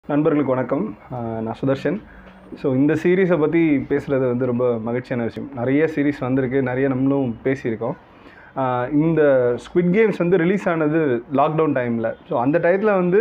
நண்பர்களுக்கு வணக்கம் ஆஹ் நான் சுதர்ஷன் ஸோ இந்த சீரீஸை பற்றி பேசுகிறது வந்து ரொம்ப மகிழ்ச்சியான விஷயம் நிறைய சீரீஸ் வந்திருக்கு நிறைய நம்மளும் பேசியிருக்கோம் ஆஹ் இந்த ஸ்குவிட் கேம்ஸ் வந்து ரிலீஸ் ஆனது லாக்டவுன் டைமில் ஸோ அந்த டயத்தில் வந்து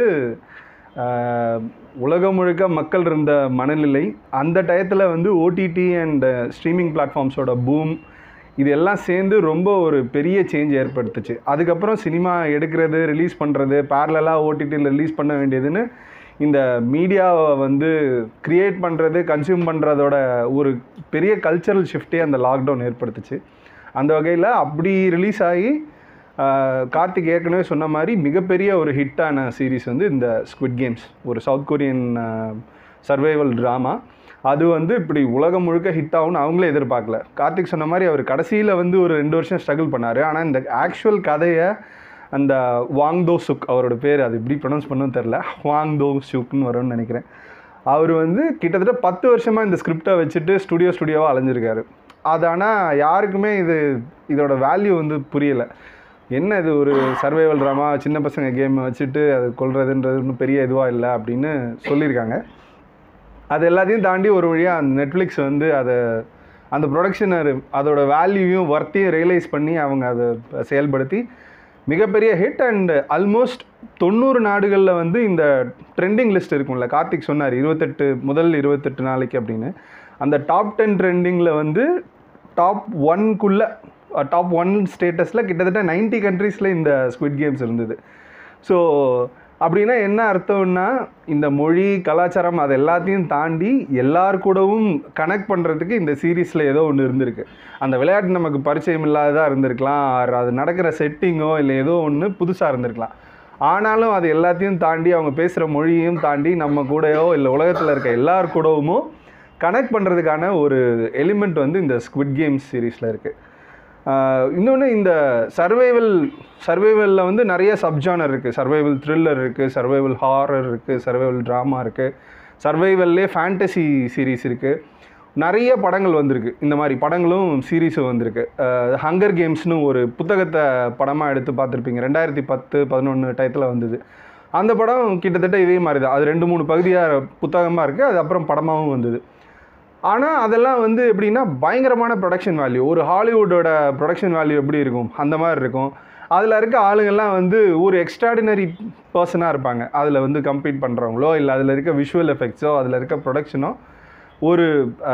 ஆஹ் உலகம் முழுக்க மக்கள் இருந்த மனநிலை அந்த டயத்தில் வந்து ஓடிடி அண்ட் ஸ்ட்ரீமிங் பிளாட்ஃபார்ம்ஸோட பூம் இது எல்லாம் சேர்ந்து ரொம்ப ஒரு பெரிய சேஞ்ச் ஏற்படுத்துச்சு அதுக்கப்புறம் சினிமா எடுக்கிறது ரிலீஸ் பண்ணுறது பேரலாக ஓடிடியில் ரிலீஸ் பண்ண வேண்டியதுன்னு இந்த மீடியாவை வந்து க்ரியேட் பண்ணுறது கன்சியூம் பண்ணுறதோட ஒரு பெரிய கல்ச்சரல் ஷிஃப்ட்டே அந்த லாக்டவுன் ஏற்படுத்துச்சு அந்த வகையில் அப்படி ரிலீஸ் ஆகி ஆஹ், கார்த்திக் ஏற்கனவே சொன்ன மாதிரி மிகப்பெரிய ஒரு ஹிட்டான சீரிஸ் வந்து இந்த ஸ்குவிட் கேம்ஸ் ஒரு சவுத் கொரியன் சர்வைவல் ட்ராமா அது வந்து இப்படி உலகம் முழுக்க ஹிட் ஆகும்னு அவங்களே எதிர்பார்க்கல கார்த்திக் சொன்ன மாதிரி அவர் கடைசியில் வந்து ஒரு ரெண்டு வருஷம் ஸ்ட்ரகிள் பண்ணார் ஆனால் இந்த ஆக்சுவல் கதையை அந்த வாங் தோ சுக் அவரோட பேர் அது எப்படி ப்ரொனவுன்ஸ் பண்ணணும்னு தெரில வாங் தோ சுக்னு வரும்னு நினைக்கிறேன் அவர் வந்து கிட்டத்தட்ட பத்து வருஷமாக இந்த ஸ்கிரிப்டை வச்சுட்டு ஸ்டுடியோ ஸ்டுடியோவாக அலைஞ்சிருக்காரு அது ஆனால் யாருக்குமே இது இதோட வேல்யூ வந்து புரியலை என்ன இது ஒரு சர்வைவல் ட்ராமா சின்ன பசங்க கேம் வச்சுட்டு அது கொள்றதுன்றது ஒன்றும் பெரிய இதுவாக இல்லை அப்படின்னு சொல்லியிருக்காங்க அது எல்லாத்தையும் தாண்டி ஒரு வழியாக அந்த நெட்ஃப்ளிக்ஸ் வந்து அதை அந்த ப்ரொடக்ஷனர் அதோட வேல்யூவையும் ஒர்த்தையும் ரியலைஸ் பண்ணி அவங்க அதை செயல்படுத்தி மிகப்பெரிய ஹிட் அண்ட் ஆல்மோஸ்ட் தொண்ணூறு நாடுகளில் வந்து இந்த ட்ரெண்டிங் லிஸ்ட் இருக்கும்ல கார்த்திக் சொன்னார் இருபத்தெட்டு முதல் இருபத்தெட்டு நாளைக்கு அப்படின்னு அந்த டாப் டென் ட்ரெண்டிங்கில் வந்து டாப் ஒன்குள்ளே டாப் ஒன் ஸ்டேட்டஸில் கிட்டத்தட்ட 90 கண்ட்ரீஸில் இந்த ஸ்குவிட் கேம்ஸ் இருந்தது ஸோ அப்படின்னா என்ன அர்த்தம்னா இந்த மொழி கலாச்சாரம் அது எல்லாத்தையும் தாண்டி எல்லார் கூடவும் கனெக்ட் பண்ணுறதுக்கு இந்த சீரீஸில் ஏதோ ஒன்று இருந்திருக்கு அந்த விளையாட்டு நமக்கு பரிச்சயம் இல்லாததாக இருந்திருக்கலாம் or அது நடக்கிற செட்டிங்கோ இல்லை ஏதோ ஒன்று புதுசாக இருந்திருக்கலாம் ஆனாலும் அது எல்லாத்தையும் தாண்டி அவங்க பேசுகிற மொழியையும் தாண்டி நம்ம கூடயோ இல்லை உலகத்தில் இருக்க எல்லார் கூடவுமோ கனெக்ட் பண்ணுறதுக்கான ஒரு எலிமெண்ட் வந்து இந்த ஸ்குவிட் கேம்ஸ் சீரீஸில் இருக்குது இன்னொன்று இந்த சர்வைவல் சர்வைவலில் வந்து நிறைய சப்ஜானர் இருக்குது சர்வைவல் த்ரில்லர் இருக்குது சர்வைவல் ஹாரர் இருக்குது சர்வைவல் ட்ராமா இருக்குது சர்வைவல்லே ஃபேண்டசி சீரீஸ் இருக்குது நிறைய படங்கள் வந்திருக்கு இந்த மாதிரி படங்களும் சீரீஸும் வந்திருக்கு ஹங்கர் கேம்ஸ்னு ஒரு புத்தகத்தை படமாக எடுத்து பார்த்துருப்பீங்க ரெண்டாயிரத்தி பத்து பதினொன்று டயத்தில் வந்தது அந்த படம் கிட்டத்தட்ட இதே மாதிரி தான் அது ரெண்டு மூணு பகுதியாக புத்தகமாக இருக்குது அது அப்புறம் படமாகவும் வந்தது ஆனால் அதெல்லாம் வந்து எப்படின்னா பயங்கரமான ப்ரொடக்ஷன் வேல்யூ ஒரு ஹாலிவுட்டோட ப்ரொடக்ஷன் வேல்யூ எப்படி இருக்கும் அந்த மாதிரி இருக்கும் அதில் இருக்க ஆளுங்கள்லாம் வந்து ஒரு எக்ஸ்ட்ராடினரி பர்சனாக இருப்பாங்க அதில் வந்து கம்ப்ளீட் பண்ணுறவங்களோ இல்லை அதில் இருக்க விஷுவல் எஃபெக்ட்ஸோ அதில் இருக்க ப்ரொடக்ஷனோ ஒரு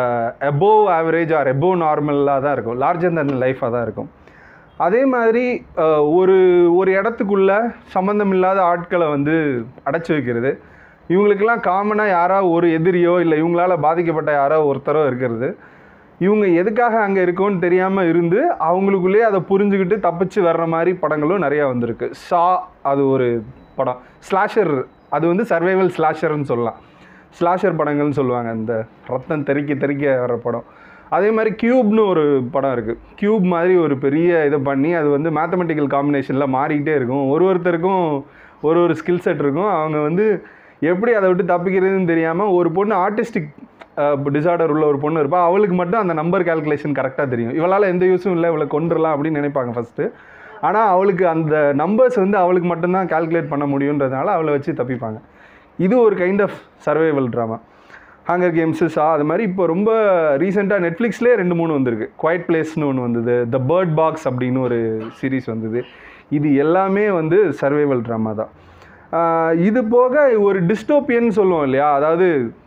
எபோவ் ஆவரேஜ் ஆர் எபோவ் நார்மலாக தான் இருக்கும் லார்ஜர் தன் லைஃபாக தான் இருக்கும் அதே மாதிரி அஹ், ஒரு ஒரு இடத்துக்குள்ள சம்மந்தம் இல்லாத ஆட்களை வந்து அடைச்சி வைக்கிறது இவங்களுக்கெல்லாம் காமனாக யாரோ ஒரு எதிரியோ இல்லை இவங்களால பாதிக்கப்பட்ட யாரோ ஒருத்தரோ இருக்கிறது இவங்க எதுக்காக அங்கே இருக்கோன்னு தெரியாமல் இருந்து அவங்களுக்குள்ளேயே அதை புரிஞ்சுக்கிட்டு தப்பிச்சு வர்ற மாதிரி படங்களும் நிறையா வந்திருக்கு ஷா அது ஒரு படம் ஸ்லாஷர் அது வந்து சர்வைவல் ஸ்லாஷர்னு சொல்லலாம் ஸ்லாஷர் படங்கள்னு சொல்லுவாங்க இந்த ரத்தம் தெறிக்க தெறிக்க வர்ற படம் அதே மாதிரி கியூப்னு ஒரு படம் இருக்குது கியூப் மாதிரி ஒரு பெரிய இதை பண்ணி அது வந்து மேத்தமெட்டிக்கல் காம்பினேஷனில் மாறிக்கிட்டே இருக்கும் ஒரு ஒருத்தருக்கும் ஒரு ஒரு ஸ்கில் செட் இருக்கும் அவங்க வந்து எப்படி அதை விட்டு தப்பிக்கிறதுன்னு தெரியாமல் ஒரு பொண்ணு ஆர்டிஸ்டிக் டிசார்டர் உள்ள ஒரு பொண்ணு இருப்பா அவளுக்கு மட்டும் அந்த நம்பர் கால்குலேஷன் கரெக்டாக தெரியும் இவளால் எந்த யூஸும் இல்லை இவளை கொண்டுடலாம் அப்படின்னு நினைப்பாங்க ஃபஸ்ட்டு ஆனால் அவளுக்கு அந்த நம்பர்ஸ் வந்து அவளுக்கு மட்டும்தான் கால்குலேட் பண்ண முடியுன்றதுனால அவளை வச்சு தப்பிப்பாங்க இது ஒரு kind of survival drama hunger games சா அது மாதிரி இப்போ ரொம்ப ரீசெண்டாக நெட்ஃப்ளிக்ஸ்லேயே ரெண்டு மூணு வந்திருக்கு குவைட் பிளேஸ்னு ஒன்று வந்தது த பேர்ட் பாக்ஸ் அப்படின்னு ஒரு சீரீஸ் வந்தது இது எல்லாமே வந்து சர்வைவல் ட்ராமா தான் ஆஹ் இது போக ஒரு டிஸ்டோப்பியன் சொல்லுவோம் இல்லையா அதாவது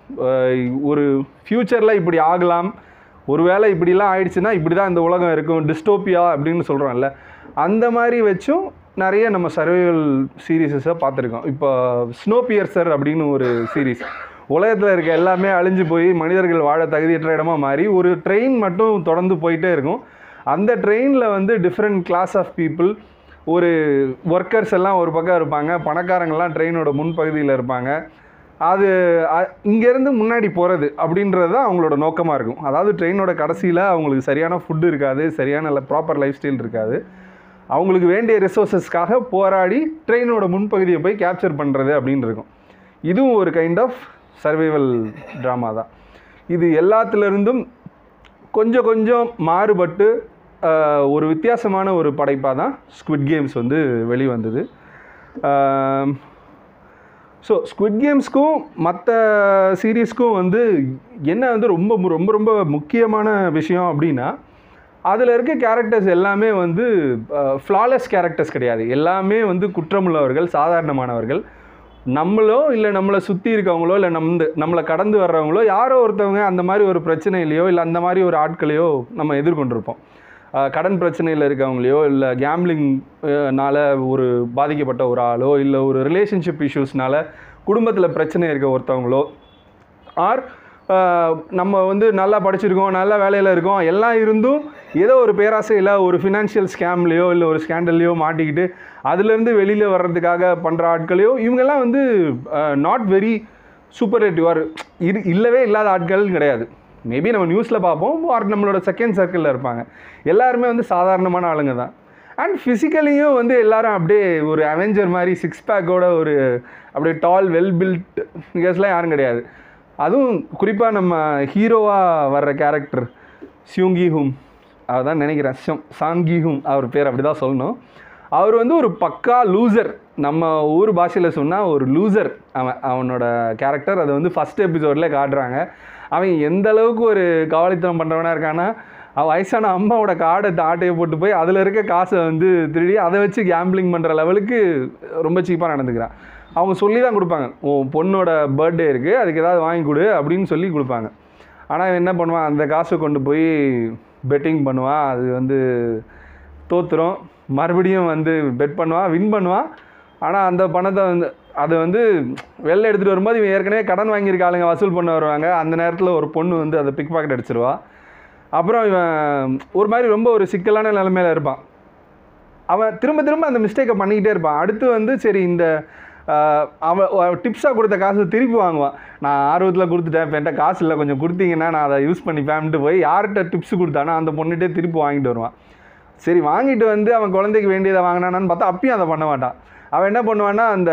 ஆஹ் ஒரு ஃப்யூச்சரில் இப்படி ஆகலாம் ஒருவேளை இப்படிலாம் ஆயிடுச்சுன்னா இப்படி தான் இந்த உலகம் இருக்கும் டிஸ்டோப்பியா அப்படின்னு சொல்கிறோம்ல அந்த மாதிரி வச்சும் நிறைய நம்ம சர்வைவல் சீரீஸஸை பார்த்துருக்கோம் இப்போ ஸ்னோ பியர்சர் அப்படின்னு ஒரு சீரீஸ் உலகத்தில் இருக்க எல்லாமே அழிஞ்சு போய் மனிதர்கள் வாழ தகுதியற்ற இடமா மாறி ஒரு ட்ரெயின் மட்டும் தொடர்ந்து போயிட்டே இருக்கும் அந்த ட்ரெயினில் வந்து டிஃப்ரெண்ட் கிளாஸ் ஆஃப் பீப்புள் ஒரு ஒர்க்கர்ஸ் எல்லாம் ஒரு பக்கம் இருப்பாங்க பணக்காரங்கள்லாம் ட்ரெயினோட முன்பகுதியில் இருப்பாங்க அது அ- இங்கேருந்து முன்னாடி போகிறது அப்படின்றது தான் அவங்களோட நோக்கமாக இருக்கும் அதாவது ட்ரெயினோட கடைசியில் அவங்களுக்கு சரியான ஃபுட்டு இருக்காது சரியான ப்ராப்பர் லைஃப் ஸ்டைல் இருக்காது அவங்களுக்கு வேண்டிய ரிசோர்ஸஸ்க்காக போராடி ட்ரெயினோட முன்பகுதியை போய் கேப்சர் பண்ணுறது அப்படின்னு இருக்கும் இதுவும் ஒரு கைண்ட் ஆஃப் சர்வைவல் ட்ராமா தான் இது எல்லாத்துலேருந்தும் கொஞ்சம் கொஞ்சம் மாறுபட்டு ஆஹ், ஒரு வித்தியாசமான ஒரு படைப்பாக தான் ஸ்குவிட் கேம்ஸ் வந்து வெளிவந்தது ஸோ ஸ்குவிட் கேம்ஸ்க்கும் மற்ற சீரீஸ்க்கும் வந்து என்ன வந்து ரொம்ப மு- ரொம்ப ரொம்ப முக்கியமான விஷயம் அப்படின்னா அதில் இருக்க கேரக்டர்ஸ் எல்லாமே வந்து ஃப்ளாலெஸ் கேரக்டர்ஸ் கிடையாது எல்லாமே வந்து குற்றமுள்ளவர்கள் சாதாரணமானவர்கள் நம்மளோ இல்லை நம்மளை சுற்றி இருக்கவங்களோ இல்லை நம்ம நம்மளை கடந்து வர்றவங்களோ யாரோ ஒருத்தவங்க அந்த மாதிரி ஒரு பிரச்சனையிலையோ இல்லை அந்த மாதிரி ஒரு ஆட்களையோ நம்ம எதிர்கொண்டிருப்போம் அஹ் கடன் பிரச்சனையில் இருக்கவங்களையோ இல்லை கேம்லிங்னால ஒரு பாதிக்கப்பட்ட ஒரு ஆளோ இல்லை ஒரு ரிலேஷன்ஷிப் இஷ்யூஸ்னால குடும்பத்தில் பிரச்சனை இருக்க ஒருத்தவங்களோ ஆர் நம்ம வந்து நல்லா படிச்சிருக்கோம் நல்ல வேலையில் இருக்கோம் எல்லாம் இருந்தும் ஏதோ ஒரு பேராசையில் ஒரு ஃபினான்ஷியல் ஸ்கேம்லேயோ இல்லை ஒரு ஸ்கேண்டல்லையோ மாட்டிக்கிட்டு அதுலேருந்து வெளியில் வர்றதுக்காக பண்ணுற ஆட்களையோ இவங்கெல்லாம் வந்து நாட் வெரி சூப்பரேட்டிவார் இது இல்லவே இல்லாத ஆட்கள் கிடையாது மேபி நம்ம நியூஸில் பார்ப்போம் ஆர் நம்மளோட செகண்ட் சர்க்கிளில் இருப்பாங்க எல்லாருமே வந்து சாதாரணமான ஆளுங்க தான் அண்ட் ஃபிசிக்கலியும் வந்து எல்லாரும் அப்படியே ஒரு அவெஞ்சர் மாதிரி சிக்ஸ் பேக்கோட ஒரு அப்படியே டால் வெல் பில்ட் ஃபிகர்ஸ்லாம் யாரும் கிடையாது அதுவும் குறிப்பாக நம்ம ஹீரோவாக வர்ற கேரக்டர் சியூங்கி ஹூம் அவர் தான் நினைக்கிறேன் ஷம் சாங்கி ஹூம் அவர் பேர் அப்படி தான் சொல்லணும் அவர் வந்து ஒரு பக்கா லூசர் நம்ம ஊர் பாஷையில் சொன்னால் ஒரு லூசர் அவன் அவனோட கேரக்டர் அதை வந்து ஃபஸ்ட் எபிசோடில் காட்டுறாங்க அவன் எந்த அளவுக்கு ஒரு கவலைத்தனம் பண்ணுறவனா இருக்கான்னா அவன் வயசான அம்மாவோட கார்டை ஆட்டையை போட்டு போய் அதில் இருக்க காசை வந்து திருடி அதை வச்சு கேம்பிளிங் பண்ணுற லெவலுக்கு ரொம்ப சீப்பாக நடந்துக்கிறான் அவங்க சொல்லி தான் கொடுப்பாங்க உன் பொண்ணோட பர்த்டே இருக்குது அதுக்கு ஏதாவது வாங்கி கொடு அப்படின்னு சொல்லி கொடுப்பாங்க ஆனால் இவன் என்ன பண்ணுவான் அந்த காசை கொண்டு போய் பெட்டிங் பண்ணுவான் அது வந்து தோத்துரும் மறுபடியும் வந்து பெட் பண்ணுவான் வின் பண்ணுவான் ஆனால் அந்த பணத்தை வந்து அதை வந்து வெளில எடுத்துகிட்டு வரும்போது இவன் ஏற்கனவே கடன் வாங்கியிருக்க ஆளுங்க வசூல் பண்ண வருவாங்க அந்த நேரத்தில் ஒரு பொண்ணு வந்து அதை பிக் பாக்கெட் அடிச்சிருவா அப்புறம் இவன் ஒரு மாதிரி ரொம்ப ஒரு சிக்கலான நிலைமையில இருப்பான் அவன் திரும்ப திரும்ப அந்த மிஸ்டேக்கை பண்ணிக்கிட்டே இருப்பான் அடுத்து வந்து சரி இந்த ஆஹ், அவன் டிப்ஸாக கொடுத்த காசு திருப்பி வாங்குவான் நான் ஆர்வத்தில் கொடுத்துட்டேன் இப்போ என்கிட்ட காசு இல்லை கொஞ்சம் கொடுத்தீங்கன்னா நான் அதை யூஸ் பண்ணிப்பேன்ட்டு போய் யார்கிட்ட டிப்ஸ் கொடுத்தானோ அந்த பொண்ணுகிட்டே திருப்பி வாங்கிட்டு வருவான் சரி வாங்கிட்டு வந்து அவன் குழந்தைக்கு வேண்டியதை வாங்கினானான்னு பார்த்தா அப்பயும் அதை பண்ண மாட்டான் அவன் என்ன பண்ணுவான்னா அந்த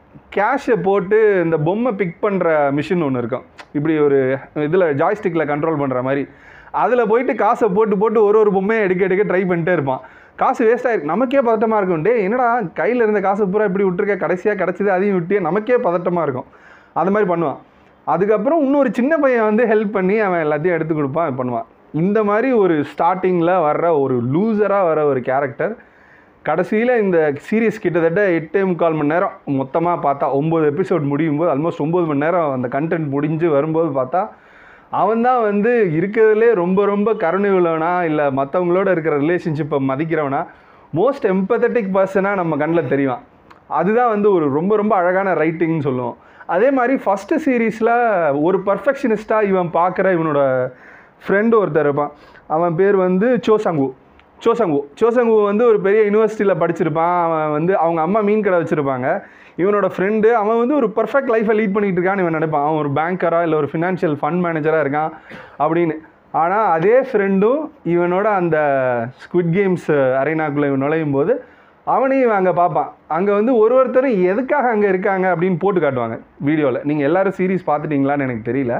கேஷை போட்டு இந்த பொம்மை பிக் பண்ணுற மிஷின் ஒன்று இருக்கும் இப்படி ஒரு இதில் ஜாய்ஸ்டிக்கில் கண்ட்ரோல் பண்ணுற மாதிரி அதில் போயிட்டு காசை போட்டு போட்டு ஒரு ஒரு பொம்மையை எடுக்க எடுக்க ட்ரை பண்ணிட்டே இருப்பான் காசு வேஸ்ட் ஆயிருக்கு நமக்கே பதட்டமாக இருக்கும் டே என்னடா கையில் இருந்த காசு பூரா இப்படி விட்டுருக்க கடைசியாக கிடச்சிது அதையும் விட்டு நமக்கே பதட்டமாக இருக்கும் அது மாதிரி பண்ணுவான் அதுக்கப்புறம் இன்னொரு சின்ன பையன் வந்து ஹெல்ப் பண்ணி அவன் எல்லாத்தையும் எடுத்து கொடுப்பான் இது பண்ணுவான் இந்த மாதிரி ஒரு ஸ்டார்டிங்கில் வர்ற ஒரு லூசராக வர ஒரு கேரக்டர் கடைசியில் இந்த சீரியஸ் கிட்டத்தட்ட எட்டே முக்கால் மணி நேரம் மொத்தமாக பார்த்தா ஒம்பது எபிசோட் முடியும் போது ஆல்மோஸ்ட் ஒம்பது மணி நேரம் அந்த கண்டென்ட் முடிஞ்சு வரும்போது பார்த்தா அவன் தான் வந்து இருக்கிறதுலே ரொம்ப ரொம்ப கருணை உள்ளவனா இல்லை மற்றவங்களோட இருக்கிற ரிலேஷன்ஷிப்பை மதிக்கிறவனா மோஸ்ட் எம்பத்தட்டிக் பர்சனாக நம்ம கண்ணில் தெரியும் அதுதான் வந்து ஒரு ரொம்ப ரொம்ப அழகான ரைட்டிங்னு சொல்லுவோம் அதே மாதிரி ஃபஸ்ட்டு சீரீஸில் ஒரு பர்ஃபெக்ஷனிஸ்ட்டாக இவன் பார்க்குற இவனோட ஃப்ரெண்டு ஒருத்தர் இருப்பான் அவன் பேர் வந்து சோசங்கு சோசங்கு சோசங்கு வந்து ஒரு பெரிய யூனிவர்சிட்டியில் படிச்சிருப்பான் அவன் வந்து அவங்க அம்மா மீன் கடை வச்சுருப்பாங்க இவனோட ஃப்ரெண்டு அவன் வந்து ஒரு பர்ஃபெக்ட் லைஃப்பை லீட் பண்ணிட்டு இருக்கான்னு இவன் நினைப்பான் அவன் ஒரு பேங்கராக இல்லை ஒரு ஃபினான்ஷியல் ஃபண்ட் மேனேஜராக இருக்கான் அப்படின்னு ஆனால் அதே ஃப்ரெண்டும் இவனோட அந்த ஸ்குவிட் கேம்ஸ் அரேனாக்குள்ளே இவன் நுழையும் போது அவனையும் இவன் அங்கே பார்ப்பான் அங்கே வந்து ஒரு ஒருத்தரும் எதுக்காக அங்கே இருக்காங்க அப்படின்னு போட்டு காட்டுவாங்க வீடியோவில் நீங்கள் எல்லாரும் சீரிஸ் பார்த்துட்டீங்களான்னு எனக்கு தெரியல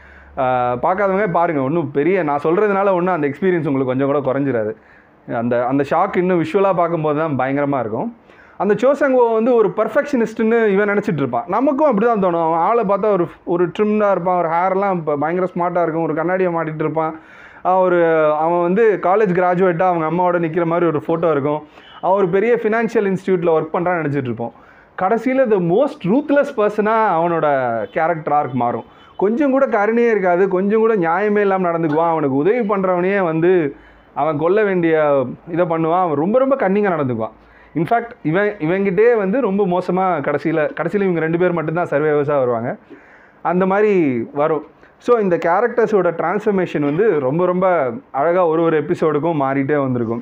ஆஹ் பார்க்காதவங்க பாருங்கள் ஒன்றும் பெரிய நான் சொல்கிறதுனால ஒன்றும் அந்த எக்ஸ்பீரியன்ஸ் உங்களுக்கு கொஞ்சம் கூட குறைஞ்சிராது அந்த அந்த ஷாக் இன்னும் விஷுவலாக பார்க்கும்போது தான் பயங்கரமாக இருக்கும் அந்த சோசங்கோ வந்து ஒரு பர்ஃபெக்ஷனிஸ்ட்டுன்னு இவன் நினச்சிட்டு இருப்பான் நமக்கும் அப்படி தான் தோணும் அவன் ஆளை பார்த்தா ஒரு ஒரு ட்ரிம்டாக இருப்பான் ஒரு ஹேர்லாம் இப்போ பயங்கர ஸ்மார்ட்டாக இருக்கும் ஒரு கண்ணாடியை மாட்டிட்டு இருப்பான் அவன் ஒரு அவன் வந்து காலேஜ் கிராஜுவேட்டாக அவங்க அம்மாவோட நிற்கிற மாதிரி ஒரு ஃபோட்டோ இருக்கும் அவன் ஒரு பெரிய ஃபினான்ஷியல் இன்ஸ்டியூட்டில் ஒர்க் பண்ணுறான்னு நினச்சிட்டு இருப்போம் கடைசியில் த மோஸ்ட் ரூத்லெஸ் பர்சனாக அவனோட கேரக்டர் ஆர்க் மாறும் கொஞ்சம் கூட கருணையே இருக்காது கொஞ்சம் கூட நியாயமே இல்லாமல் நடந்துக்குவான் அவனுக்கு உதவி பண்ணுறவனையே வந்து அவன் கொல்ல வேண்டிய இதை பண்ணுவான் அவன் ரொம்ப ரொம்ப கன்னிங்காக நடந்துக்குவான் இன்ஃபேக்ட் இவன் இவங்கிட்டே வந்து ரொம்ப மோசமாக கடைசியில் கடைசியில் இவங்க ரெண்டு பேர் மட்டும்தான் சர்வைவர்ஸாக வருவாங்க அந்த மாதிரி வரும் ஸோ இந்த கேரக்டர்ஸோட டிரான்ஸ்ஃபர்மேஷன் வந்து ரொம்ப ரொம்ப அழகாக ஒரு ஒரு எபிசோடுக்கும் மாறிட்டே வந்திருக்கும்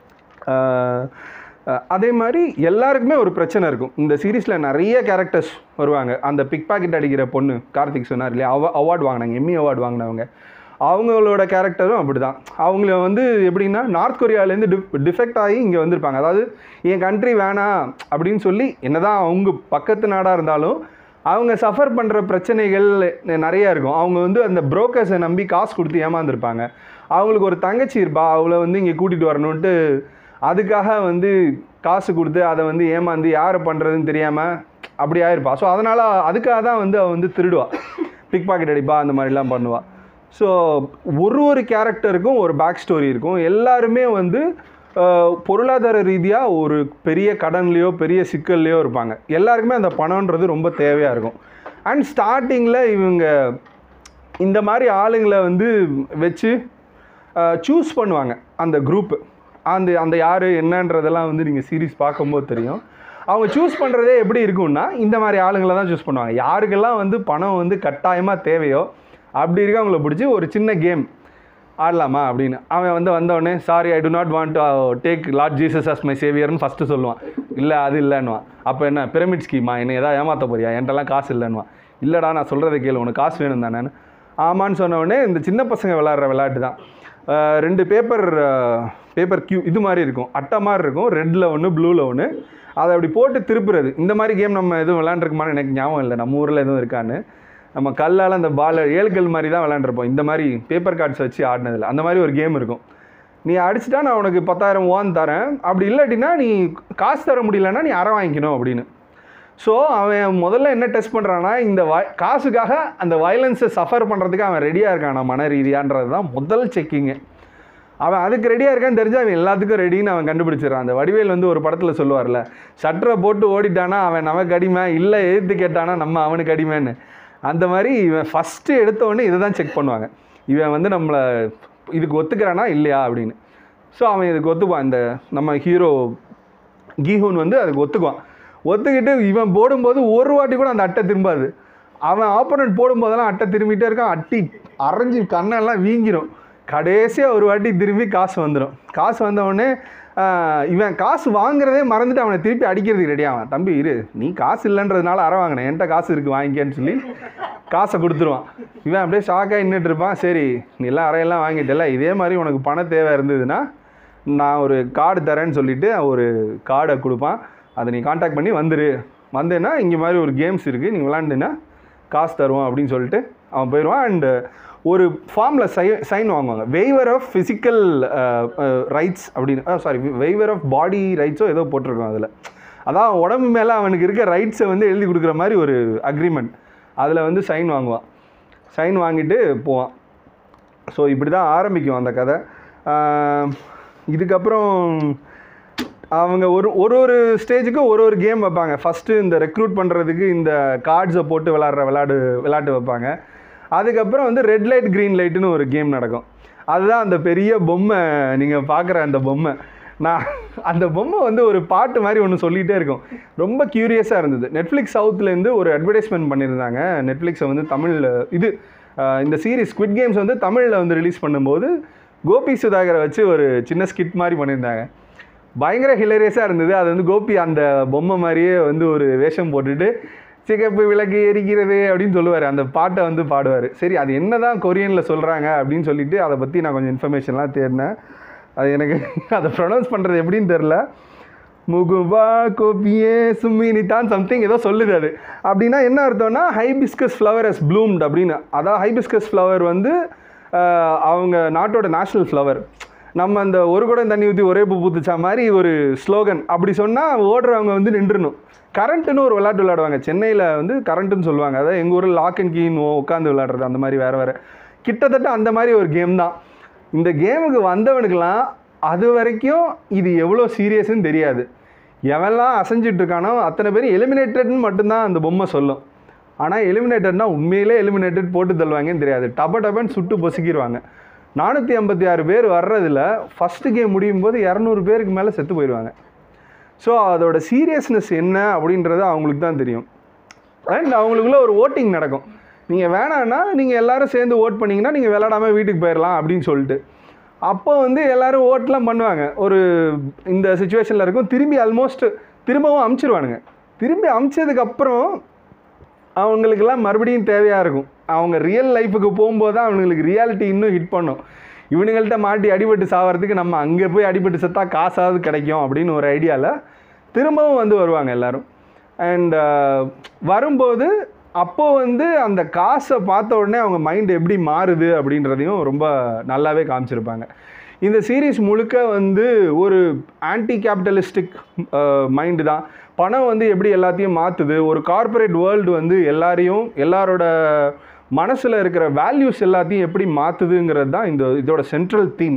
ஆஹ் அஹ் அதே மாதிரி எல்லாருக்குமே ஒரு பிரச்சனை இருக்கும் இந்த சீரீஸில் நிறைய கேரக்டர்ஸ் வருவாங்க அந்த பிக் பாக்கெட் அடிக்கிற பொண்ணு கார்த்திக் சொன்னார் இல்லையா அவ அவார்டு வாங்கினாங்க எம்மி அவார்டு வாங்கினவங்க அவங்களோட கேரக்டரும் அப்படி தான் அவங்கள வந்து எப்படின்னா நார்த் கொரியாவிலேருந்து டிஃப் டிஃபெக்ட் ஆகி இங்கே வந்திருப்பாங்க அதாவது என் கண்ட்ரி வேணாம் அப்படின்னு சொல்லி என்னதான் அவங்க பக்கத்து நாடாக இருந்தாலும் அவங்க சஃபர் பண்ணுற பிரச்சனைகள் நிறைய இருக்கும் அவங்க வந்து அந்த புரோக்கர்ஸை நம்பி காசு கொடுத்து ஏமாந்துருப்பாங்க அவங்களுக்கு ஒரு தங்கச்சி இருப்பா அவளை வந்து இங்கே கூட்டிகிட்டு வரணுன்ட்டு அதுக்காக வந்து காசு கொடுத்து அதை வந்து ஏமாந்து யாரை பண்ணுறதுன்னு தெரியாமல் அப்படி ஆயிருப்பா ஸோ அதனால் அதுக்காக தான் வந்து அவள் வந்து திருடுவா பிக் பாக்கெட் அடிப்பா அந்த மாதிரிலாம் பண்ணுவா ஸோ ஒரு ஒரு கேரக்டருக்கும் ஒரு பேக் ஸ்டோரி இருக்கும் எல்லாருமே வந்து அஹ், பொருளாதார ரீதியாக ஒரு பெரிய கடன்லேயோ பெரிய சிக்கல்லையோ இருப்பாங்க எல்லாருக்குமே அந்த பணம்ன்றது ரொம்ப தேவையாக இருக்கும் அண்ட் ஸ்டார்டிங்கில் இவங்க இந்த மாதிரி ஆளுங்களை வந்து வச்சு சூஸ் பண்ணுவாங்க அந்த குரூப்பு அந்த அந்த யார் என்னன்றதெல்லாம் வந்து நீங்கள் சீரிஸ் பார்க்கும்போது தெரியும் அவங்க சூஸ் பண்ணுறதே எப்படி இருக்கும்னா இந்த மாதிரி ஆளுங்களை தான் சூஸ் பண்ணுவாங்க யாருக்கெல்லாம் வந்து பணம் வந்து கட்டாயமாக தேவையோ அப்படி இருக்கவங்கள பிடிச்சி ஒரு சின்ன கேம் ஆடலாமா அப்படின்னு அவன் வந்து வந்தவொடனே sorry I do not want to take Lord Jesus as my சேவியர்னு ஃபஸ்ட்டு சொல்லுவான் இல்லை அது இல்லைன்னுவான் அப்போ என்ன பிரமிட் ஸ்கீமா என்னை ஏதாவது ஏமாற்ற போறியா என்கிட்டலாம் காசு இல்லைன்னுவான் இல்லைடா நான் சொல்கிறத கேளு உனக்கு காசு வேணும் தானே ஆமான்னு சொன்ன உடனே இந்த சின்ன பசங்க விளாட்ற விளையாட்டு தான் அஹ் ரெண்டு பேப்பர் பேப்பர் கியூ இது மாதிரி இருக்கும் அட்டை மாதிரி இருக்கும் ரெட்டில் ஒன்று ப்ளூவில் ஒன்று அதை அப்படி போட்டு திருப்புறது இந்த மாதிரி கேம் நம்ம எதுவும் விளாண்டுருக்குமான்னு எனக்கு ஞாபகம் இல்லை நம்ம ஊரில் எதுவும் இருக்கான்னு நம்ம கல்லால் அந்த பால் ஏழ்கல் மாதிரி தான் விளாண்டுருப்போம் இந்த மாதிரி பேப்பர் கார்ட்ஸ் வச்சு ஆடினதில் அந்த மாதிரி ஒரு கேம் இருக்கும் நீ அடிச்சிட்டா நான் உனக்கு பத்தாயிரம் ஓன் தரேன் அப்படி இல்லாட்டினா நீ காசு தர முடியலன்னா நீ அரை வாங்கிக்கணும் அப்படின்னு ஸோ அவன் முதல்ல என்ன டெஸ்ட் பண்ணுறான்னா இந்த வய காசுக்காக அந்த வயலன்ஸை சஃபர் பண்ணுறதுக்கு அவன் ரெடியாக இருக்கானா மன ரீதியான்றது தான் முதல் செக்கிங்கு அவன் அதுக்கு ரெடியாக இருக்கான்னு தெரிஞ்சு அவன் எல்லாத்துக்கும் ரெடின்னு அவன் கண்டுபிடிச்சிடறான் அந்த வடிவேல் வந்து ஒரு படத்தில் சொல்லுவார்ல சட்டரை போட்டு ஓடிட்டானா அவன் நமக்கு அடிமை இல்லை எதிர்த்து கேட்டானா நம்ம அவனுக்கு அடிமைன்னு அந்த மாதிரி இவன் ஃபஸ்ட்டு எடுத்த உடனே இதை தான் செக் பண்ணுவாங்க இவன் வந்து நம்மளை இதுக்கு ஒத்துக்கிறானா இல்லையா அப்படின்னு ஸோ அவன் இதுக்கு ஒத்துக்குவான் இந்த நம்ம ஹீரோ கீஹூன் வந்து அதுக்கு ஒத்துக்குவான் ஒத்துக்கிட்டு இவன் போடும்போது ஒரு வாட்டி கூட அந்த அட்டை திரும்பாது அவன் ஆப்போனண்ட் போடும்போதெல்லாம் அட்டை திரும்பிட்டே இருக்கான் அட்டி அரைஞ்சி கண்ணெல்லாம் வீங்கிரும் கடைசியாக ஒரு வாட்டி திரும்பி காசு வந்துடும் காசு வந்த உடனே ஆஹ், இவன் காசு வாங்குறதே மறந்துட்டு அவனை திருப்பி அடிக்கிறதுக்கு ரெடி ஆவான் தம்பி இரு நீ காசு இல்லைன்றதுனால அற வாங்கினேன் என்கிட்ட காசு இருக்குது வாங்கிக்கன்னு சொல்லி காசை கொடுத்துருவான் இவன் அப்படியே ஷாக்காக நின்றுட்டு இருப்பான் சரி நீ எல்லாம் அறையெல்லாம் வாங்கிட்டல இதே மாதிரி உனக்கு பண தேவை இருந்ததுன்னா நான் ஒரு கார்டு தரேன்னு சொல்லிட்டு ஒரு கார்டை கொடுப்பான் அதை நீ காண்டாக்ட் பண்ணி வந்துரு வந்தேன்னா இங்கே மாதிரி ஒரு கேம்ஸ் இருக்குது நீ விளாண்டுனா காசு தருவோம் அப்படின்னு சொல்லிட்டு அவன் போயிடுவான் அண்டு ஒரு ஃபார்மில் சை சைன் வாங்குவாங்க வெய்வர் ஆஃப் ஃபிசிக்கல் ரைட்ஸ் அப்படின்னு சாரி வெய்வர் ஆஃப் பாடி ரைட்ஸோ ஏதோ போட்டிருக்கோம் அதில் அதான் உடம்பு மேலே அவனுக்கு இருக்க ரைட்ஸை வந்து எழுதி கொடுக்குற மாதிரி ஒரு அக்ரிமெண்ட் அதில் வந்து சைன் வாங்குவான் சைன் வாங்கிட்டு போவான் ஸோ இப்படி தான் ஆரம்பிக்கும் அந்த கதை ஆஹ் இதுக்கப்புறம் அவங்க ஒரு ஒரு ஒரு ஸ்டேஜுக்கும் ஒரு ஒரு கேம் வைப்பாங்க ஃபஸ்ட்டு இந்த ரெக்ரூட் பண்ணுறதுக்கு இந்த கார்ட்ஸை போட்டு விளாட்ற விளாடு விளையாட்டு வைப்பாங்க அதுக்கப்புறம் வந்து ரெட் லைட் க்ரீன் லைட்டுன்னு ஒரு கேம் நடக்கும் அதுதான் அந்த பெரிய பொம்மை நீங்கள் பார்க்குற அந்த பொம்மை நான் அந்த பொம்மை வந்து ஒரு பாட்டு மாதிரி ஒன்று சொல்லிகிட்டே இருக்கும் ரொம்ப க்யூரியஸாக இருந்தது நெட்ஃப்ளிக்ஸ் சவுத்துலேருந்து ஒரு அட்வர்டைஸ்மெண்ட் பண்ணியிருந்தாங்க நெட்ஃப்ளிக்ஸை வந்து தமிழில் இது ஆஹ் இந்த சீரிஸ் ஸ்குவிட் கேம்ஸ் வந்து தமிழில் வந்து ரிலீஸ் பண்ணும்போது கோபி சுதாகரை வச்சு ஒரு சின்ன ஸ்கிட் மாதிரி பண்ணியிருந்தாங்க பயங்கர ஹிலரியஸாக இருந்தது அது வந்து கோபி அந்த பொம்மை மாதிரியே வந்து ஒரு வேஷம் போட்டுட்டு சிகப்பு விளக்கு எரிக்கிறது அப்படின்னு சொல்லுவார் அந்த பாட்டை வந்து பாடுவார் சரி அது என்ன தான் கொரியனில் சொல்கிறாங்க அப்படின்னு சொல்லிட்டு அதை பற்றி நான் கொஞ்சம் இன்ஃபர்மேஷன்லாம் தேடினேன் அது எனக்கு அதை ப்ரொனவுன்ஸ் பண்ணுறது எப்படின்னு தெரில முகுபா கோபியே சும்மினிதான் சம்திங் ஏதோ சொல்லுது அது அப்படின்னா என்ன அர்த்தம்னா ஹைபிஸ்கஸ் ஃப்ளவர் எஸ் ப்ளூம்ட் அப்படின்னு அதான் ஹைபிஸ்கஸ் ஃப்ளவர் வந்து ஆஹ், அவங்க நாட்டோட நேஷ்னல் ஃப்ளவர் நம்ம அந்த ஒரு குடம் தண்ணி ஊற்றி ஒரே பூ பூத்துச்சா மாதிரி ஒரு ஸ்லோகன் அப்படி சொன்னால் ஓடுறவங்க வந்து நின்றுணும் கரண்ட்டுன்னு ஒரு விளையாட்டு விளையாடுவாங்க சென்னையில் வந்து கரண்ட்டுன்னு சொல்லுவாங்க அதாவது எங்கள் ஊரில் லாக் அண்ட் கீன் உட்காந்து விளையாடுறது அந்த மாதிரி வேறு வேறு கிட்டத்தட்ட அந்த மாதிரி ஒரு கேம் தான் இந்த கேமுக்கு வந்தவனுக்கெல்லாம் அது வரைக்கும் இது எவ்வளோ சீரியஸ்ன்னு தெரியாது எவன்லாம் அசைஞ்சிட்டு இருக்கானோ அத்தனை பேரும் எலிமினேட்டட்னு மட்டும்தான் அந்த பொம்மை சொல்லும் ஆனால் எலிமினேட்டட்னா உண்மையிலே எலிமினேட்டட் போட்டு தள்ளுவாங்கன்னு தெரியாது டப டபன்னு சுட்டு பொசுக்கிடுவாங்க நானூற்றி ஐம்பத்தி ஆறு பேர் வர்றதில் ஃபஸ்ட்டு கேம் முடியும் போது இரநூறு பேருக்கு மேலே செத்து போயிடுவாங்க ஸோ அதோட சீரியஸ்னஸ் என்ன அப்படின்றது அவங்களுக்கு தான் தெரியும் அண்ட் அவங்களுக்குள்ள ஒரு ஓட்டிங் நடக்கும் நீங்கள் வேணான்னா நீங்கள் எல்லாரும் சேர்ந்து ஓட் பண்ணிங்கன்னா நீங்கள் விளாடாமல் வீட்டுக்கு போயிடலாம் அப்படின்னு சொல்லிட்டு அப்போ வந்து எல்லாரும் ஓட்லாம் பண்ணுவாங்க ஒரு இந்த சுச்சுவேஷனில் இருக்கும் திரும்பி ஆல்மோஸ்ட் திரும்பவும் அமுச்சிருவானுங்க திரும்பி அமுச்சதுக்கப்புறம் அவங்களுக்கெல்லாம் மறுபடியும் தேவையாக இருக்கும் அவங்க ரியல் லைஃபுக்கு போகும்போது தான் அவங்களுக்கு ரியாலிட்டி இன்னும் ஹிட் பண்ணும் இவனுங்கள்ட்ட மாட்டி அடிபட்டு சாவறதுக்கு நம்ம அங்கே போய் அடிபட்டு செத்தா காசாவது கிடைக்கும் அப்படின்னு ஒரு ஐடியாவில் திரும்பவும் வந்து வருவாங்க எல்லாரும் அண்ட் வரும்போது அப்போ வந்து அந்த காசை பார்த்த உடனே அவங்க மைண்ட் எப்படி மாறுது அப்படின்றதையும் ரொம்ப நல்லாவே காமிச்சிருப்பாங்க இந்த சீரீஸ் முழுக்க வந்து ஒரு ஆன்டி கேபிட்டலிஸ்டிக் மைண்டு தான் பணம் வந்து எப்படி எல்லாத்தையும் மாற்றுது ஒரு கார்ப்பரேட் வேர்ல்டு வந்து எல்லாரையும் எல்லாரோட மனசில் இருக்கிற வேல்யூஸ் எல்லாத்தையும் எப்படி மாற்றுதுங்கிறது தான் இந்த இதோட சென்ட்ரல் தீம்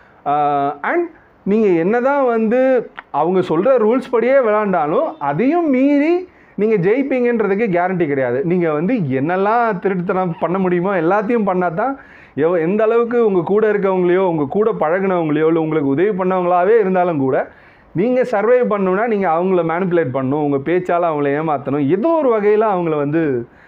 அண்ட் நீங்கள் என்னதான் வந்து அவங்க சொல்கிற ரூல்ஸ் படியே விளாண்டாலும் அதையும் மீறி நீங்கள் ஜெயிப்பீங்கன்றதுக்கு கேரண்டி கிடையாது நீங்கள் வந்து என்னெல்லாம் திருட்டுத்தனம் பண்ண முடியுமோ எல்லாத்தையும் பண்ணால் தான் எவ் எந்த அளவுக்கு உங்கள் கூட இருக்கவங்களையோ உங்கள் கூட பழகுனவங்களையோ இல்லை உங்களுக்கு உதவி பண்ணவங்களாவே இருந்தாலும் கூட நீங்கள் சர்வை பண்ணணும்னா நீங்கள் அவங்கள மேனிப்புலேட் பண்ணணும் உங்கள் பேச்சால் அவங்கள ஏமாற்றணும் ஏதோ ஒரு வகையில் அவங்கள வந்து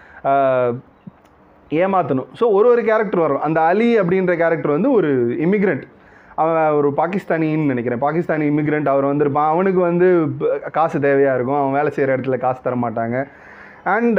ஆஹ், ஏமாற்றணும் ஸோ ஒரு ஒரு கேரக்டர் வரும் அந்த அலி அப்படின்ற கேரக்டர் வந்து ஒரு இமிக்ரெண்ட் அவன் ஒரு பாகிஸ்தானின்னு நினைக்கிறேன் பாகிஸ்தானி இமிக்ரெண்ட் அவர் வந்திருப்பான் அவனுக்கு வந்து ப- காசு தேவையாக இருக்கும் அவன் வேலை செய்கிற இடத்துல காசு தர மாட்டாங்க அண்ட்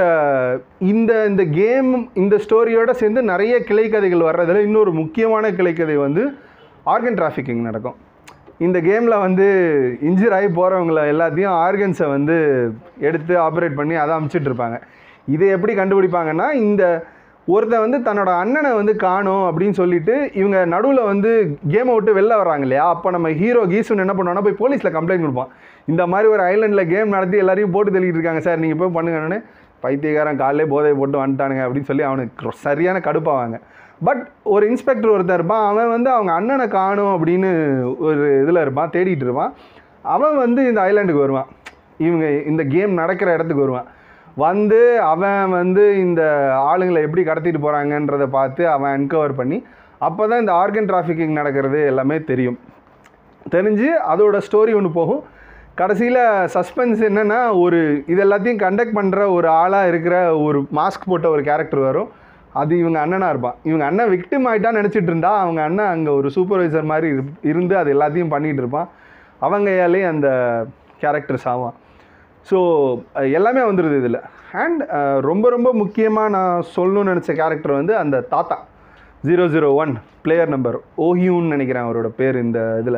இந்த இந்த கேம் இந்த ஸ்டோரியோட சேர்ந்து நிறைய கிளைக்கதைகள் வர்றதுல இன்னொரு முக்கியமான கிளைக்கதை வந்து ஆர்கன் டிராஃபிக்கிங் நடக்கும் இந்த கேமில் வந்து இன்ஜுர் ஆகி போகிறவங்கள எல்லாத்தையும் ஆர்கன்ஸை வந்து எடுத்து ஆப்ரேட் பண்ணி அதை அமுச்சிட்டு இருப்பாங்க இதை எப்படி கண்டுபிடிப்பாங்கன்னா இந்த ஒருத்தன் வந்து தன்னோட அண்ணனை வந்து காணும் அப்படின்னு சொல்லிட்டு இவங்க நடுவில் வந்து கேமை விட்டு வெளில வர்றாங்க இல்லையா அப்போ நம்ம ஹீரோ கீசுன்னு என்ன பண்ணுவான்னா போய் போலீஸில் கம்ப்ளைண்ட் கொடுப்பான் இந்த மாதிரி ஒரு ஐலண்டில் கேம் நடத்தி எல்லாரையும் போட்டு தள்ளிட்டு இருக்காங்க சார் நீங்கள் போய் பண்ணுங்கன்னு பைத்தியக்காரன் காலையிலே போதை போட்டு வந்துட்டானுங்க அப்படின்னு சொல்லி அவனுக்கு ரொ- சரியான கடுப்பாவாங்க பட் ஒரு இன்ஸ்பெக்டர் ஒருத்தன் இருப்பான் அவன் வந்து அவங்க அண்ணனை காணும் அப்படின்னு ஒரு இதில் இருப்பான் தேடிட்டு இருப்பான் அவன் வந்து இந்த ஐலாண்டுக்கு வருவான் இவங்க இந்த கேம் நடக்கிற இடத்துக்கு வருவான் வந்து அவன் வந்து இந்த ஆளுங்களை எப்படி கடத்திட்டு போகிறாங்கன்றதை பார்த்து அவன் அன்கவர் பண்ணி அப்போ தான் இந்த ஆர்கன் டிராஃபிக்கிங் நடக்கிறது எல்லாமே தெரியும் தெரிஞ்சு அதோட ஸ்டோரி ஒன்று போகும் கடைசியில் சஸ்பென்ஸ் என்னென்னா ஒரு இது எல்லாத்தையும் கண்டக்ட் பண்ணுற ஒரு ஆளாக இருக்கிற ஒரு மாஸ்க் போட்ட ஒரு கேரக்டர் வரும் அது இவங்க அண்ணனாக இருப்பான் இவங்க அண்ணன் விக்டிம் ஆகிட்டான்னு நினச்சிட்டு இருந்தா அவங்க அண்ணன் அங்கே ஒரு சூப்பர்வைசர் மாதிரி இரு- இருந்து அது எல்லாத்தையும் பண்ணிகிட்டு இருப்பான் அவங்க கையாலே அந்த கேரக்டர்ஸ் ஆவான் ஸோ எல்லாமே வந்துடுது இதில் அண்ட் ரொம்ப ரொம்ப முக்கியமாக நான் சொல்லணும்னு நினச்ச கேரக்டர் வந்து அந்த தாத்தா zero zero one player number ஓஹியூன்னு நினைக்கிறேன் அவரோட பேர் இந்த இதில்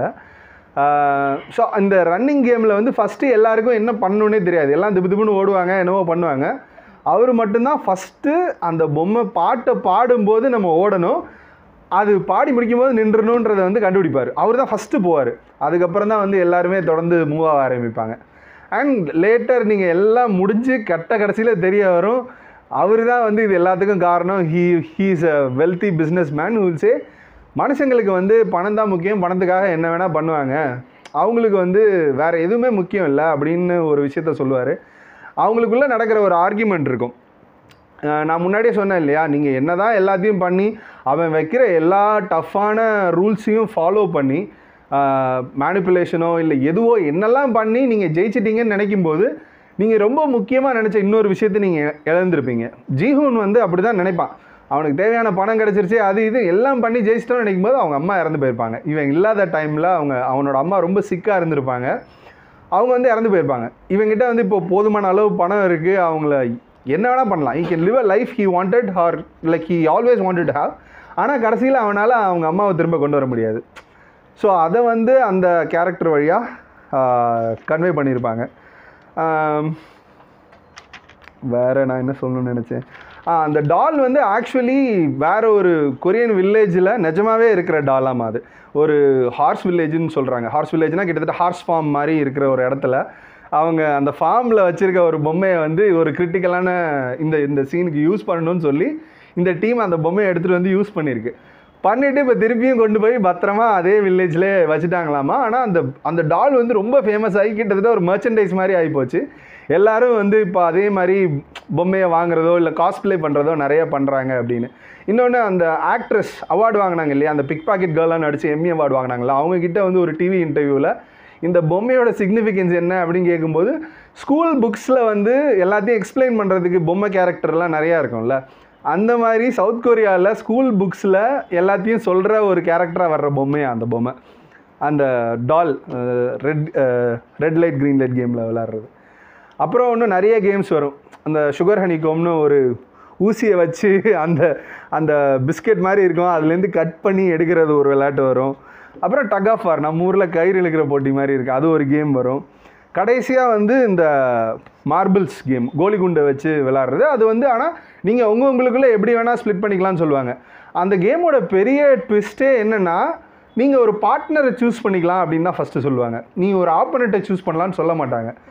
ஸோ அந்த ரன்னிங் கேமில் வந்து ஃபஸ்ட்டு எல்லாருக்கும் என்ன பண்ணணுன்னே தெரியாது எல்லாம் திப்பு திப்புன்னு ஓடுவாங்க என்னவோ பண்ணுவாங்க அவர் மட்டும்தான் ஃபஸ்ட்டு அந்த பொம்மை பாட்டை பாடும்போது நம்ம ஓடணும் அது பாடி முடிக்கும்போது நின்றணுன்றதை வந்து கண்டுபிடிப்பார் அவர் தான் ஃபஸ்ட்டு போவார் அதுக்கப்புறம் தான் வந்து எல்லாருமே தொடர்ந்து மூவ் ஆக ஆரம்பிப்பாங்க அண்ட் லேட்டர் நீங்கள் எல்லாம் முடிஞ்சு கட்ட கடைசியில் தெரிய வரும் அவர் தான் வந்து இது எல்லாத்துக்கும் காரணம் he he's a wealthy business man say மனுஷங்களுக்கு வந்து பணம் தான் முக்கியம் பணத்துக்காக என்ன வேணால் பண்ணுவாங்க அவங்களுக்கு வந்து வேறு எதுவுமே முக்கியம் இல்லை அப்படின்னு ஒரு விஷயத்த சொல்லுவார் அவங்களுக்குள்ளே நடக்கிற ஒரு ஆர்கியூமெண்ட் இருக்கும் அஹ் நான் முன்னாடியே சொன்னேன் இல்லையா நீங்கள் என்ன தான் எல்லாத்தையும் பண்ணி அவன் வைக்கிற எல்லா டஃப்பான ரூல்ஸையும் ஃபாலோ பண்ணி மேனிப்புலேஷனோ இல்லை எதுவோ என்னெல்லாம் பண்ணி நீங்கள் ஜெயிச்சிட்டீங்கன்னு நினைக்கும் போது நீங்கள் ரொம்ப முக்கியமாக நினச்ச இன்னொரு விஷயத்தை நீங்கள் இழந்திருப்பீங்க ஜீஹூன் வந்து அப்படி தான் நினைப்பான் அவனுக்கு தேவையான பணம் கிடச்சிருச்சு அது இது எல்லாம் பண்ணி ஜெயிச்சிட்டோம்னு நினைக்கும் போது அவங்க அம்மா இறந்து போயிருப்பாங்க இவன் இல்லாத டைமில் அவங்க அவனோட அம்மா ரொம்ப சிக்காக இருந்திருப்பாங்க அவங்க வந்து இறந்து போயிருப்பாங்க இவங்கிட்ட வந்து இப்போ போதுமான அளவு பணம் இருக்குது அவங்கள என்ன வேணால் பண்ணலாம் he can live a life he wanted her like he always wanted have ஆனால் கடைசியில் அவனால் அவங்க அம்மாவை திரும்ப கொண்டு வர முடியாது ஸோ அதை வந்து அந்த கேரக்டர் வழியாக கன்வே பண்ணியிருப்பாங்க ஆம், வேற நான் என்ன சொல்லணும்னு நினச்சேன் ஆ அந்த டால் வந்து ஆக்சுவலி வேற ஒரு கொரியன் வில்லேஜில் நிஜமாவே இருக்கிற டாலாமா அது ஒரு ஹார்ஸ் வில்லேஜ்னு சொல்கிறாங்க ஹார்ஸ் வில்லேஜ்னால் கிட்டத்தட்ட ஹார்ஸ் ஃபார்ம் மாதிரி இருக்கிற ஒரு இடத்துல அவங்க அந்த ஃபார்மில் வச்சுருக்க ஒரு பொம்மையை வந்து ஒரு கிரிட்டிக்கலான இந்த இந்த சீனுக்கு யூஸ் பண்ணணும்னு சொல்லி இந்த டீம் அந்த பொம்மையை எடுத்துகிட்டு வந்து யூஸ் பண்ணியிருக்கு பண்ணிவிட்டு இப்போ திருப்பியும் கொண்டு போய் பத்திரமா அதே வில்லேஜ்லேயே வச்சுட்டாங்களாமா ஆனால் அந்த அந்த டால் வந்து ரொம்ப ஃபேமஸ் ஆகி கிட்டத்தட்ட ஒரு மர்ச்சன்டைஸ் மாதிரி ஆகிப்போச்சு எல்லாரும் வந்து இப்போ அதே மாதிரி பொம்மையை வாங்குறதோ இல்லை காஸ்ப்ளே பண்ணுறதோ நிறைய பண்ணுறாங்க அப்படின்னு இன்னொன்று அந்த ஆக்ட்ரஸ் அவார்டு வாங்கினாங்க இல்லையா அந்த பிக் பாக்கெட் கேர்லாம் நடிச்சு எம்மி அவார்டு வாங்கினாங்களா அவங்க கிட்ட வந்து ஒரு டிவி இன்டர்வியூவில் இந்த பொம்மையோட சிக்னிஃபிகன்ஸ் என்ன அப்படின்னு கேட்கும்போது ஸ்கூல் புக்ஸில் வந்து எல்லாத்தையும் எக்ஸ்பிளைன் பண்ணுறதுக்கு பொம்மை கேரக்டர்லாம் நிறையா இருக்கும்ல அந்த மாதிரி சவுத் கொரியாவில் ஸ்கூல் புக்ஸில் எல்லாத்தையும் சொல்கிற ஒரு கேரக்டராக வர்ற பொம்மையா அந்த பொம்மை அந்த doll red red light green light கேமில் விளாட்றது அப்புறம் இன்னும் நிறைய கேம்ஸ் வரும் அந்த சுகர் ஹனிகோம்னு ஒரு ஊசியை வச்சு அந்த அந்த பிஸ்கெட் மாதிரி இருக்கும் அதுலேருந்து கட் பண்ணி எடுக்கிறது ஒரு விளையாட்டு வரும் அப்புறம் டக் ஆஃப் வார் நம்ம ஊரில் கயிறு இழுக்கிற போட்டி மாதிரி இருக்குது அது ஒரு கேம் வரும் கடைசியாக வந்து இந்த மார்பிள்ஸ் கேம் கோலி குண்டை வச்சு விளாட்றது அது வந்து ஆனால் நீங்கள் உங்க உங்களுக்குள்ளே எப்படி வேணால் ஸ்ப்ளிட் பண்ணிக்கலாம்னு சொல்லுவாங்க அந்த கேமோட பெரிய ட்விஸ்ட்டே என்னென்னா நீங்கள் ஒரு பார்ட்னரை சூஸ் பண்ணிக்கலாம் அப்படின்னு தான் ஃபஸ்ட்டு சொல்லுவாங்க நீ ஒரு ஆப்போனண்ட்டை சூஸ் பண்ணலான்னு சொல்ல மாட்டாங்க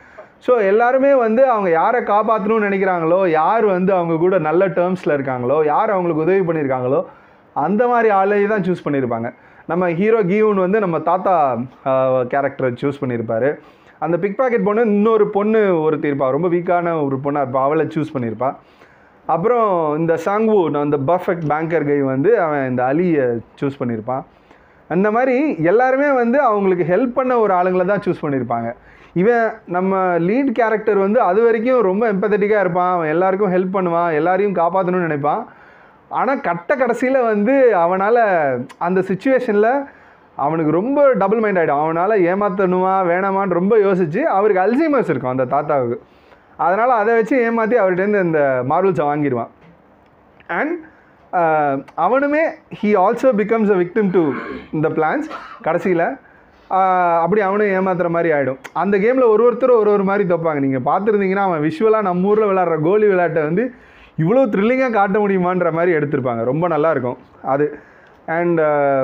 ஸோ எல்லாருமே வந்து அவங்க யாரை காப்பாற்றணும்னு நினைக்கிறாங்களோ யார் வந்து அவங்க கூட நல்ல டேர்ம்ஸில் இருக்காங்களோ யார் அவங்களுக்கு உதவி பண்ணியிருக்காங்களோ அந்த மாதிரி ஆளையே தான் சூஸ் பண்ணியிருப்பாங்க நம்ம ஹீரோ கீவன் வந்து நம்ம தாத்தா கேரக்டரை சூஸ் பண்ணியிருப்பாரு அந்த பிக் பாக்கெட் பொண்ணு இன்னொரு பொண்ணு ஒருத்தி இருப்பா ரொம்ப வீக்கான ஒரு பொண்ணாக இருப்பா அவளை சூஸ் பண்ணியிருப்பா அப்புறம் இந்த சாங்வு அந்த பர்ஃபெக்ட் பேங்கர் கை வந்து அவன் இந்த அலியை சூஸ் பண்ணியிருப்பான் அந்த மாதிரி எல்லாருமே வந்து அவங்களுக்கு ஹெல்ப் பண்ண ஒரு ஆளுங்களை தான் சூஸ் பண்ணியிருப்பாங்க இவன் நம்ம லீட் கேரக்டர் வந்து அது வரைக்கும் ரொம்ப எம்பத்தட்டிக்காக இருப்பான் அவன் எல்லாருக்கும் ஹெல்ப் பண்ணுவான் எல்லாரையும் காப்பாற்றணும்னு நினைப்பான் ஆனால் கட்ட கடைசியில் வந்து அவனால் அந்த சுச்சுவேஷனில் அவனுக்கு ரொம்ப டபுள் மைண்ட் ஆகிடும் அவனால் ஏமாற்றணுமா வேணாமான்னு ரொம்ப யோசிச்சு அவருக்கு அல்சைமர்ஸ் இருக்கும் அந்த தாத்தாவுக்கு அதனால் அதை வச்சு ஏமாற்றி அவர்கிட்டேருந்து இந்த மார்வல்ஸை வாங்கிடுவான் அண்ட் அவனுமே he also becomes a victim to இந்த பிளான்ஸ் கடைசியில் அப்படி அவனும் ஏமாத்துற மாதிரி ஆகிடும் அந்த கேமில் ஒரு ஒருத்தர் ஒரு ஒரு மாதிரி தப்பாங்க நீங்கள் பார்த்துருந்தீங்கன்னா அவன் விஷுவலாக நம்ம ஊரில் விளாட்ற கோலி விளையாட்டை வந்து இவ்வளோ த்ரில்லிங்காக காட்ட முடியுமான்ற மாதிரி எடுத்திருப்பாங்க ரொம்ப நல்லாயிருக்கும் அது அண்ட்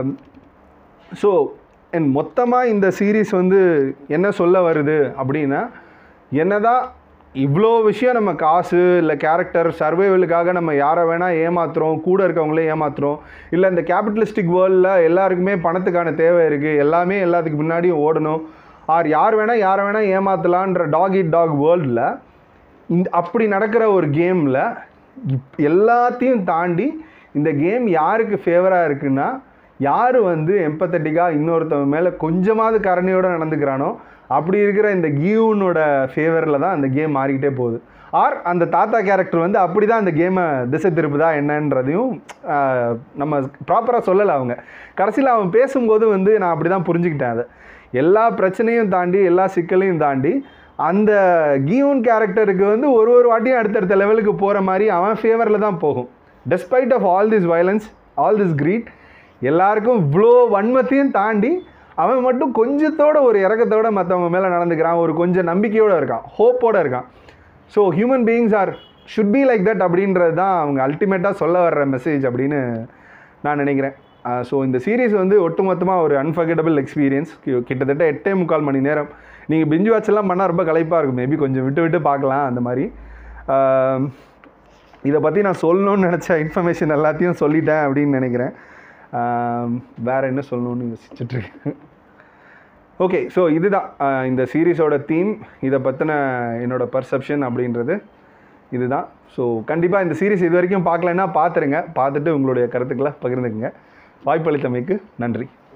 ஸோ என் மொத்தமாக இந்த சீரீஸ் வந்து என்ன சொல்ல வருது அப்படின்னா என்னதான் இவ்வளோ விஷயம் நம்ம காசு இல்லை கேரக்டர் சர்வைவலுக்காக நம்ம யாரை வேணால் ஏமாத்துறோம் கூட இருக்கவங்களே ஏமாத்துறோம் இல்லை இந்த கேபிட்டலிஸ்டிக் வேர்ல்டில் எல்லாருக்குமே பணத்துக்கான தேவை இருக்குது எல்லாமே எல்லாத்துக்கு முன்னாடியும் ஓடணும் ஆர் யார் வேணால் யாரை வேணால் ஏமாற்றலான்ற டாக் இட் டாக் வேர்ல்டில் இந்த அப்படி நடக்கிற ஒரு கேமில் எல்லாத்தையும் தாண்டி இந்த கேம் யாருக்கு ஃபேவராக இருக்குன்னா யார் வந்து எம்பத்தட்டிக்காக இன்னொருத்தவன் மேலே கொஞ்சமாவது கருணையோடு நடந்துக்கிறானோ அப்படி இருக்கிற இந்த கியூனோட ஃபேவரில் தான் அந்த கேம் மாறிக்கிட்டே போகுது ஆர் அந்த தாத்தா கேரக்டர் வந்து அப்படி தான் அந்த கேமை திசை திருப்புதா என்னன்றதையும் ஆஹ், நம்ம ப்ராப்பராக சொல்லலை அவங்க கடைசியில் அவன் பேசும்போது வந்து நான் அப்படி தான் புரிஞ்சுக்கிட்டேன் அதை எல்லா பிரச்சனையும் தாண்டி எல்லா சிக்கலையும் தாண்டி அந்த கியூன் கேரக்டருக்கு வந்து ஒரு ஒரு வாட்டியும் அடுத்தடுத்த லெவலுக்கு போகிற மாதிரி அவன் ஃபேவரில் தான் போகும் despite of all this violence all this greed எல்லாருக்கும் இவ்வளோ வன்மத்தையும் தாண்டி அவன் மட்டும் கொஞ்சத்தோட ஒரு இறக்கத்தோட மற்றவங்க மேலே நடந்துக்கிறான் ஒரு கொஞ்சம் நம்பிக்கையோடு இருக்கான் ஹோப்போட இருக்கான் so human beings are should be like that அப்படின்றது தான் அவங்க அல்டிமேட்டாக சொல்ல வர்ற மெசேஜ் அப்படின்னு நான் நினைக்கிறேன் ஸோ இந்த சீரிஸ் வந்து ஒட்டுமொத்தமாக ஒரு அன்ஃபர்கெட்டபிள் எக்ஸ்பீரியன்ஸ் கிட்டத்தட்ட எட்டே முக்கால் மணி நேரம் நீங்கள் பிஞ்சு வாட்ச் எல்லாம் பண்ணால் ரொம்ப களைப்பாக இருக்கும் மேபி கொஞ்சம் விட்டு விட்டு பார்க்கலாம் அந்த மாதிரி ஆஹ், இதை பற்றி நான் சொல்லணும்னு நினச்ச இன்ஃபர்மேஷன் எல்லாத்தையும் சொல்லிட்டேன் அப்படின்னு நினைக்கிறேன் ஆஹ், வேற என்ன சொல்லணும்னு யோசிச்சுட்ருக்கேன் ஓகே ஸோ இதுதான் ஆஹ், இந்த சீரீஸோட தீம் இதை பற்றின என்னோட பர்செப்ஷன் அப்படின்றது இதுதான் ஸோ கண்டிப்பாக இந்த சீரிஸ் இது வரைக்கும் பார்க்கலன்னா பார்த்துருங்க பார்த்துட்டு உங்களுடைய கருத்துக்களை பகிர்ந்துக்குங்க வாய்ப்பளித்தமைக்கு நன்றி